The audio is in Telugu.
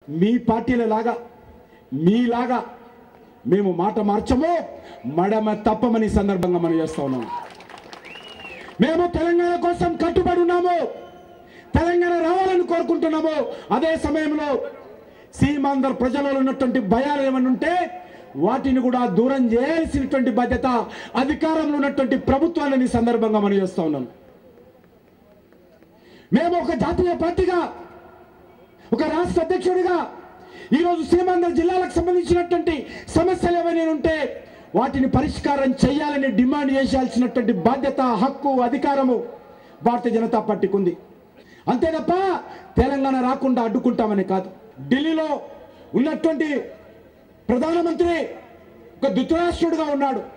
మీ పార్టీల లాగా మీలాగా మేము మాట మార్చము మడమ తప్పమని ఈ సందర్భంగా మనం చేస్తా ఉన్నాము మేము తెలంగాణ కోసం కట్టుబడి ఉన్నాము తెలంగాణ రావాలని కోరుకుంటున్నాము అదే సమయంలో సీమాంధ్ర ప్రజలలో ఉన్నటువంటి భయాలు ఏమన్నా ఉంటే వాటిని కూడా దూరం చేయాల్సినటువంటి బాధ్యత అధికారంలో ఉన్నటువంటి ప్రభుత్వాన్ని ఈ సందర్భంగా మనం చేస్తా ఉన్నాం మేము ఒక జాతీయ పార్టీగా ఒక రాష్ట్ర అధ్యక్షుడిగా ఈరోజు సీమాంధ్ర జిల్లాలకు సంబంధించినటువంటి సమస్యలు ఏమైనా ఉంటే వాటిని పరిష్కారం చేయాలని డిమాండ్ చేయాల్సినటువంటి బాధ్యత హక్కు అధికారము భారతీయ జనతా పార్టీకి ఉంది అంతే తప్ప తెలంగాణ రాకుండా అడ్డుకుంటామని కాదు ఢిల్లీలో ఉన్నటువంటి ప్రధానమంత్రి ఒక ధృతరాష్ట్రుడుగా ఉన్నాడు